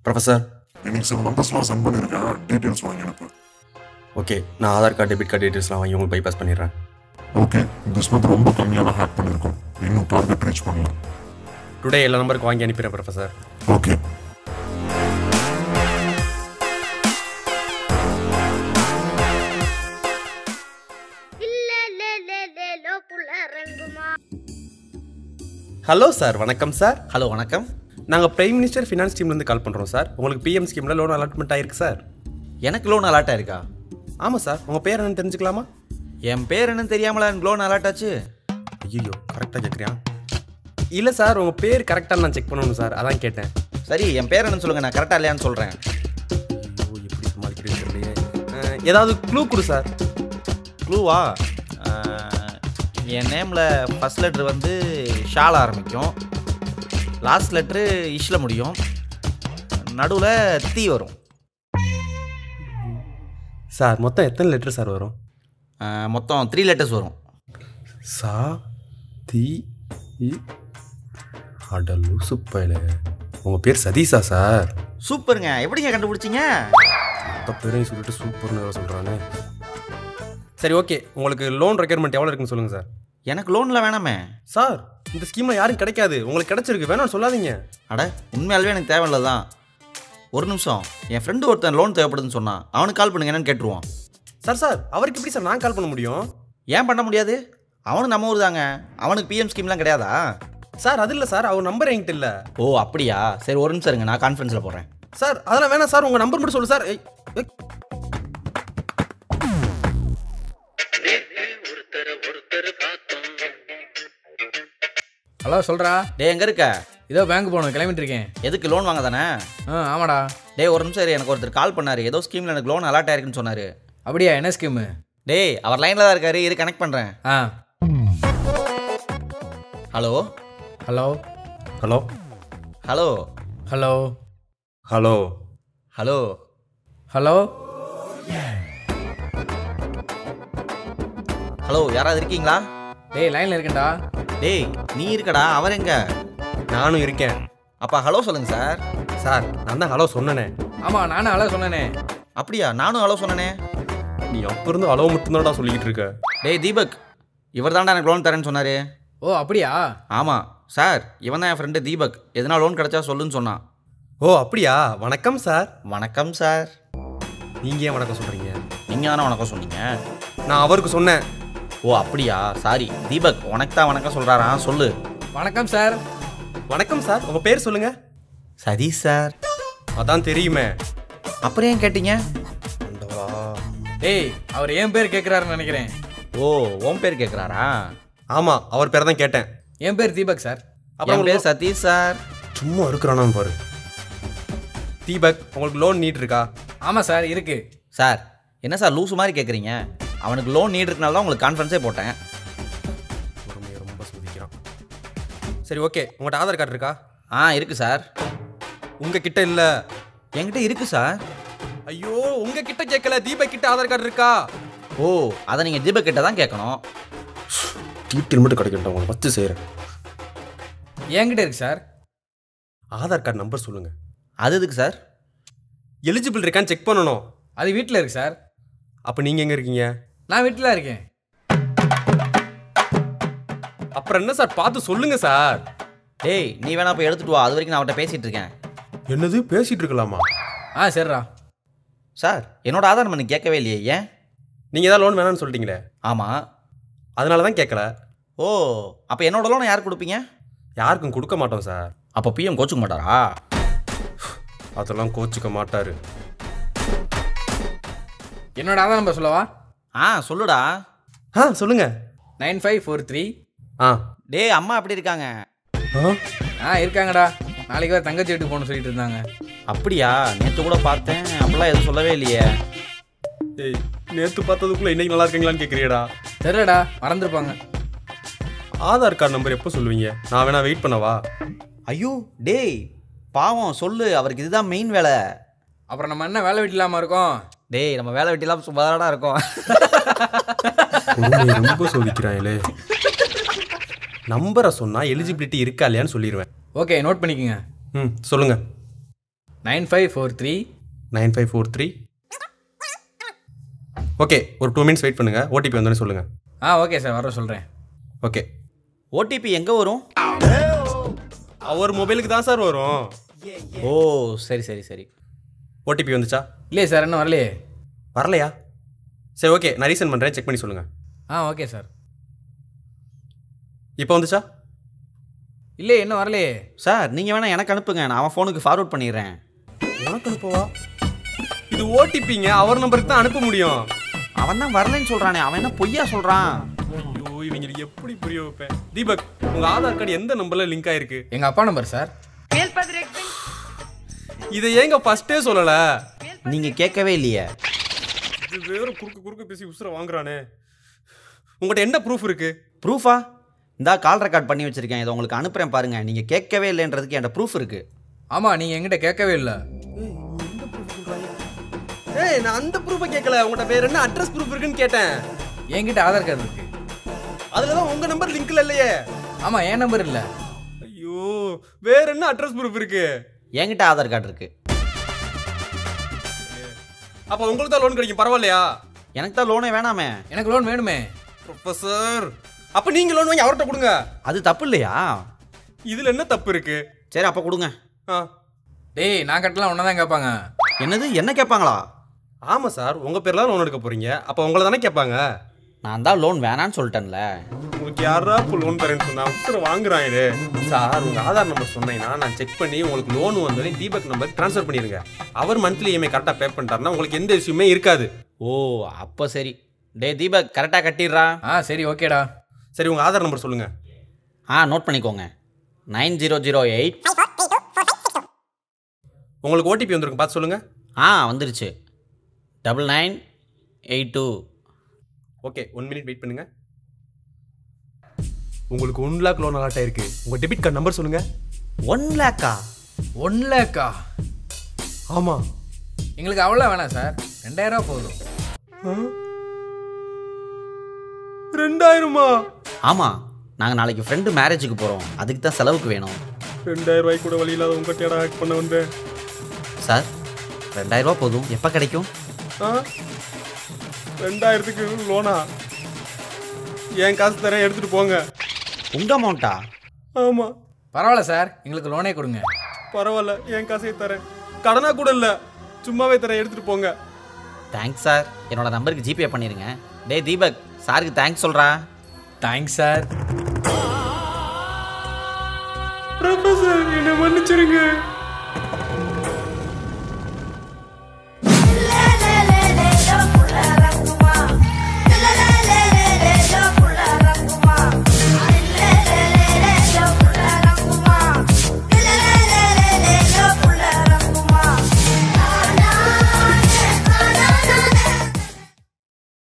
Professor இன்னைக்கு சில நம்பர்ஸ்லாம் send பண்ணியிருக்கேன் டீட்டெயில்ஸ் வாங்கி அனுப்பு ஓகே நான் ஆதார் கார்டு டெபிட் கார்டு டீட்டெயில்ஸ்லாம் வாங்கி உங்களுக்கு பைபாஸ் பண்ணிடுறேன் ஓகே இந்த ஸ்மத் ரொம்ப கம்மியாக தான் ஹேக் பண்ணியிருக்கோம் இன்னும் டார்கெட் ரீச் பண்ணல டுடே எல்லா நம்பருக்கு வாங்கி அனுப்பிடுறேன் ப்ரொஃபஸர் ஓகே லோக்குள்ள இறங்குமா ஹலோ சார் வணக்கம் சார் ஹலோ வணக்கம் நாங்கள் பிரைம் மினிஸ்டர் ஃபினான்ஸ் டீம்லேருந்து கால் பண்ணுறோம் சார் உங்களுக்கு பிஎம் ஸ்கீமில் லோன் அலாட்மெண்ட் ஆயிருக்கு சார் எனக்கு லோன் அலாட் ஆயிருக்கா ஆமாம் சார் உங்கள் பேர் என்னன்னு தெரிஞ்சுக்கலாமா என் பேர் என்னன்னு தெரியாமலா எனக்கு லோன் அலாட் ஆச்சு ஐயோ கரெக்டாக கேட்குறியா இல்லை சார் உங்கள் பேர் கரெக்டாக நான் செக் பண்ணணும் சார் அதான் கேட்டேன் சரி என் பேர் என்னன்னு சொல்லுங்க நான் கரெக்டாக இல்லையான்னு சொல்கிறேன் ஐயோ எப்படி சமாளிக்கிறேன்னு தெரியலையே அஹ், ஏதாவது க்ளூ கொடு சார் க்ளூவா என் நேமில் ஃபஸ்ட் லெட்ரு வந்து ஷால் ஆரம்பிக்கும் லாஸ்ட் லெட்ரு இஷ்ல முடியும் நடுவில் தீ வரும் சார் மொத்தம் எத்தனை லெட்டர் சார் வரும் அஹ், மொத்தம் த்ரீ லெட்டர்ஸ் வரும் சா தி இ அடலு சுப்பையில உங்கள் பேர் சதீஷா சார் சூப்பருங்க எப்படிங்க கண்டுபிடிச்சிங்க மொத்த பேரையும் சொல்லிட்டு சூப்பர்னு வேற சொல்கிறானே சரி ஓகே உங்களுக்கு லோன் ரெக்யர்மெண்ட் எவ்வளோ இருக்குன்னு சொல்லுங்கள் சார் எனக்கு லோனில் வேணாமே சார் இந்த ஸ்கீமில் யாரும் கிடைக்காது உங்களுக்கு கிடைச்சிருக்கு வேணாம் சொல்லாதீங்க அட உண்மையாலுமே எனக்கு தேவையில்ல தான் ஒரு நிமிஷம் என் ஃப்ரெண்டு ஒருத்தன் லோன் தேவைப்படுதுன்னு சொன்னான் அவனுக்கு கால் பண்ணுங்க என்னன்னு கேட்டுருவான் சார் சார் அவருக்கு எப்படி சார் நான் கால் பண்ண முடியும் ஏன் பண்ண முடியாது அவனும் நம்ம ஊர் தாங்க அவனுக்கு பிஎம் ஸ்கீம்லாம் கிடையாதா சார் அது இல்லை சார் அவர் நம்பர் என்கிட்ட இல்லை ஓ அப்படியா சரி ஒரு நிமிஷம் இருங்க நான் கான்ஃபரன்ஸில் போடுறேன் சார் அதெல்லாம் வேணாம் சார் உங்கள் நம்பர் மட்டும் சொல்லு சார் ஏய், ஏய். ஹலோ சொல்கிறா டே எங்கே இருக்க இதோ பேங்க் போகணும் கிளம்பிட்டு இருக்கேன் எதுக்கு லோன் வாங்க தானே ஆ ஆமாடா டே ஒரு நிமிஷம் இரு, எனக்கு ஒருத்தர் கால் பண்ணாரு ஏதோ ஸ்கீமில் எனக்கு லோன் அலாட் ஆயிருக்குன்னு சொன்னார் அப்படியா என்ன ஸ்கீமு டேய் அவர் லைனில் தான் இருக்காரு இரு கனெக்ட் பண்ணுறேன் ஆ hello hello hello hello hello hello hello hello hello யாராவது இருக்கீங்களா டேய் லைனில் இருக்கேன்டா டேய் நீ இருக்கடா அவர் எங்க நானும் இருக்கேன் அப்பா ஹலோ சொல்லுங்க சார் சார் நான் தான் ஹலோ சொன்னேனே ஆமாம் நானும் ஹலோ சொன்னேனே அப்படியா நானும் ஹலோ சொன்னனே நீ அப்போ இருந்து ஹலோ மட்டும்தான்டா சொல்லிக்கிட்டு இருக்க டேய் தீபக் இவர் தான்டா எனக்கு லோன் தரேன்னு சொன்னார் ஓ அப்படியா ஆமாம் சார் இவன் தான் என் ஃப்ரெண்டு தீபக் எதனா லோன் கிடைச்சா சொல்லுன்னு சொன்னான் ஓ அப்படியா வணக்கம் சார் வணக்கம் சார் நீங்கள் ஏன் வணக்கம் சொல்கிறீங்க நீங்கள் தானே வணக்கம் சொன்னீங்க நான் அவருக்கு சொன்னேன் ஓ அப்படியா சாரி தீபக் உனக்கு தான் வணக்கம் சொல்கிறாராம் சொல்லு வணக்கம் சார் வணக்கம் சார் உங்கள் பேர் சொல்லுங்க சதீஷ் சார் அதான் தெரியுமே அப்புறம் ஏன் கேட்டீங்க ஆண்டவா. டேய் அவர் என் பேர் கேட்குறாருன்னு நினைக்கிறேன் ஓ உன் பேர் கேட்குறாரா ஆமா அவர் பேரை தான் கேட்டேன் என் பேர் தீபக் சார் அப்புறம் என் பேர் சதீஷ் சார் சும்மா இருக்கிறானா பாரு தீபக் உங்களுக்கு லோன் நீட் இருக்கா ஆமாம் சார் இருக்கு சார் என்ன சார் லூசு மாதிரி கேட்குறீங்க அவனுக்கு லோன் நீட் இருக்கனால தான் உங்களுக்கு கான்ஃபரன்ஸே போட்டேன் பொறுமையை ரொம்ப சோதிக்கிறான் சரி ஓகே உங்கள்கிட்ட ஆதார் கார்டு இருக்கா ஆ இருக்குது சார் உங்ககிட்ட இல்ல என்கிட்ட இருக்குது சார் ஐயோ உங்ககிட்ட கேட்கல தீபக் கிட்ட ஆதார் கார்டு இருக்கா ஓ அதை நீங்கள் தீபக் கிட்ட தான் கேட்கணும் டீட்டெயில் மட்டும் கிடைக்கட்டும் உங்களை வச்சு செய்கிறேன் என்கிட்ட இருக்கு சார் ஆதார் கார்டு நம்பர் சொல்லுங்க அது எதுக்கு சார் எலிஜிபிள் இருக்கான்னு செக் பண்ணணும் அது வீட்டில் இருக்கு சார் அப்போ நீங்கள் எங்கே இருக்கீங்க நான் வீட்டில் இருக்கேன் அப்புறம் என்ன சார் பார்த்து சொல்லுங்க சார் டேய் நீ வேணா போய் எடுத்துட்டு வா அது வரைக்கும் நான் அவன்கிட்ட பேசிகிட்டு இருக்கேன் என்னது பேசிட்டு இருக்கலாமா ஆ சரிடா சார் என்னோட ஆதார் பண்ணி கேட்கவே இல்லையே ஏன் நீங்கள் ஏதாவது லோன் வேணாம்னு சொல்லிட்டீங்களே ஆமாம் அதனால தான் கேட்கல ஓ அப்போ என்னோட லோனை யார் கொடுப்பீங்க யாருக்கும் கொடுக்க மாட்டோம் சார் அப்போ பிஎம் கோச்சுக்க மாட்டாரா அதெல்லாம் கோச்சிக்க மாட்டாரு என்னோட ஆதார் நம்பர் சொல்லவா ஆ சொல்லுடா ஆ சொல்லுங்க நைன் ஃபைவ் ஃபோர் த்ரீ ஆ டேய் அம்மா அப்படி இருக்காங்க ஆ ஆ இருக்காங்கடா நாளைக்கு வேறு தங்கச்சி வீட்டுக்கு போகணும்னு சொல்லிட்டு இருந்தாங்க அப்படியா நேற்று கூட பார்த்தேன் அப்படிலாம் எதுவும் சொல்லவே இல்லையே ஏய் நேற்று பார்த்ததுக்குள்ள இன்னைக்கு நல்லா இருக்கீங்களான்னு கேட்குறியடா தெரியலடா மறந்துருப்பாங்க ஆதார் கார்டு நம்பர் எப்போ சொல்லுவீங்க நான் வேணா வெயிட் பண்ணவா ஐயோ டேய் பாவம் சொல்லு அவருக்கு இதுதான் மெயின் வேலை அப்புறம் நம்ம என்ன வேலை வெட்டி இல்லாமல் இருக்கோம் டேய் நம்ம வேலை வெட்டிலாம் சும்மாதாடா இருக்கோம் பொறுமையை ரொம்ப சோதிக்கிறாங்களே நம்பரை சொன்னால் எலிஜிபிலிட்டி இருக்கா இல்லையான்னு சொல்லிடுவேன் ஓகே நோட் பண்ணிக்கோங்க ம் சொல்லுங்க nine five four three nine five four three okay ஒரு டூ மினிட்ஸ் வெயிட் பண்ணுங்கள் ஓடிபி வந்தோடனே சொல்லுங்கள் ஆ ஓகே சார் வர சொல்கிறேன் ஓகே ஓடிபி எங்கே வரும் அவர் மொபைலுக்கு தான் சார் வரும் ஓ சரி சரி சரி ஓடிபி வந்துச்சா இல்லையே சார் இன்னும் வரலையே வரலையா சரி ஓகே நான் ரீசெண்ட் பண்ணுறேன் செக் பண்ணி சொல்லுங்கள் ஆ ஓகே சார் இப்போ வந்துச்சா இல்லையே இன்னும் வரலையே சார் நீங்கள் வேணால் எனக்கு அனுப்புங்க நான் அவன் ஃபோனுக்கு ஃபார்வர்ட் பண்ணிடுறேன் உனக்கு அனுப்பவா இது ஓடிபிங்க அவர் நம்பருக்கு தான் அனுப்ப முடியும் அவன் தான் வரலைன்னு சொல்கிறானே அவன் என்ன பொய்யா சொல்கிறான் ஐயோ இவங்களுக்கு எப்படி புரிய வைப்பேன் தீபக் உங்க ஆதார் கார்டு எந்த நம்பர்ல லிங்க் ஆயிருக்கு எங்கள் அப்பா நம்பர் சார் இதை ஏங்க ஃபர்ஸ்டே சொல்லல நீங்கள் கேட்கவே இல்லையே இது வேற குறுக்கு குறுக்கு பேசி உசுர வாங்குறானே உங்கள்கிட்ட என்ன ப்ரூஃப் இருக்கு ப்ரூஃபா இந்தா கால் ரெக்கார்ட் பண்ணி வச்சுருக்கேன் இதை உங்களுக்கு அனுப்புகிறேன் பாருங்கள் நீங்கள் கேட்கவே இல்லைன்றதுக்கு என்கிட்ட ப்ரூஃப் இருக்குது ஆமாம் நீங்கள் என்கிட்ட கேட்கவே இல்லை ஏய் நான் அந்த ப்ரூஃபை கேட்கல உங்கள்கிட்ட வேற என்ன அட்ரஸ் ப்ரூஃப் இருக்குன்னு கேட்டேன் என்கிட்ட ஆதார் கார்டு இருக்கு அதுல தான் உங்க நம்பர் லிங்க்ல இல்லையே ஆமாம் என் நம்பர் இல்லை ஐயோ வேற என்ன அட்ரஸ் ப்ரூஃப் இருக்கு என்கிட்ட ஆதார் கார்டு இருக்குது அப்போ உங்களுக்கு தான் லோன் கிடைக்கும் பரவாயில்லையா எனக்கு தான் லோனே வேணாமே எனக்கு லோன் வேணுமே ப்ரொஃபசர் அப்போ நீங்க லோன் வாங்கி அவர்கிட்ட கொடுங்க அது தப்பு இல்லையா இதுல என்ன தப்பு இருக்கு சரி அப்போ கொடுங்க ஆ டேய் நான் கட்டலாம் ஒன்று தான் கேட்பாங்க என்னது என்ன கேட்பாங்களா ஆமா சார் உங்க பேர்ல தான் லோன் எடுக்க போறீங்க அப்போ உங்களை தானே கேட்பாங்க நான் தான் லோன் வேணான்னு சொல்லிட்டேன்ல உங்களுக்கு யாரா இப்போ லோன் தரேன்னு சொன்னா உசுர வாங்குறான் இது சார் உங்க ஆதார் நம்பர் சொன்னீங்கன்னா நான் செக் பண்ணி உங்களுக்கு லோன் வந்தோடனே தீபக் நம்பர் ட்ரான்ஸ்ஃபர் பண்ணிருங்க அவர் மந்த்லி இஎம்ஐ கரெக்டாக பே பண்ணிட்டாருன்னா உங்களுக்கு எந்த இஷ்யூமே இருக்காது ஓ அப்போ சரி டேய் தீபக் கரெக்டாக கட்டிடுறா ஆ சரி ஓகேடா சரி உங்க ஆதார் நம்பர் சொல்லுங்க ஆ நோட் பண்ணிக்கோங்க நைன் ஜீரோ ஜீரோ எயிட் உங்களுக்கு ஓடிபி வந்திருக்கும் பார்த்து சொல்லுங்க ஆ வந்துருச்சு double nine eight two okay one minute wait பண்ணுங்க உங்களுக்கு ஒன் லேக் லோன் அலாட் ஆயிருக்கு உங்க டெபிட் கார்டு நம்பர் சொல்லுங்க ஒன் லேக்கா ஒன் லேக்கா ஆமா எங்களுக்கு அவ்வளோ வேணாம் சார் ரெண்டாயிரம் ரூபா போதும் ரெண்டாயிரமா ஆமாம் நாங்கள் நாளைக்கு ஃப்ரெண்டு மேரேஜுக்கு போகிறோம் அதுக்கு தான் செலவுக்கு வேணும் ரெண்டாயிரம் ரூபாய்க்கு கூட வழி இல்லாத உங்க டேடா ஹேக் பண்ண வந்தேன் சார் ரெண்டாயிரரூபா போதும் எப்போ கிடைக்கும் ஆ ரெண்டாயிரத்துக்கு லோனா என் காசு தரேன் எடுத்துட்டு போங்க உங்கள் அமௌண்ட்டா ஆமா பரவாயில்ல சார் எங்களுக்கு லோனே கொடுங்க பரவாயில்ல என் காசையே தரேன் கடனா கூட இல்ல சும்மாவே தரேன் எடுத்துட்டு போங்க தேங்க்ஸ் சார் என்னோட நம்பருக்கு ஜிபே பண்ணிடுங்க டேய் தீபக் சாருக்கு தேங்க்ஸ் சொல்கிறா தேங்க்ஸ் சார் ப்ரொஃபசர் என்ன மன்னிச்சிருங்க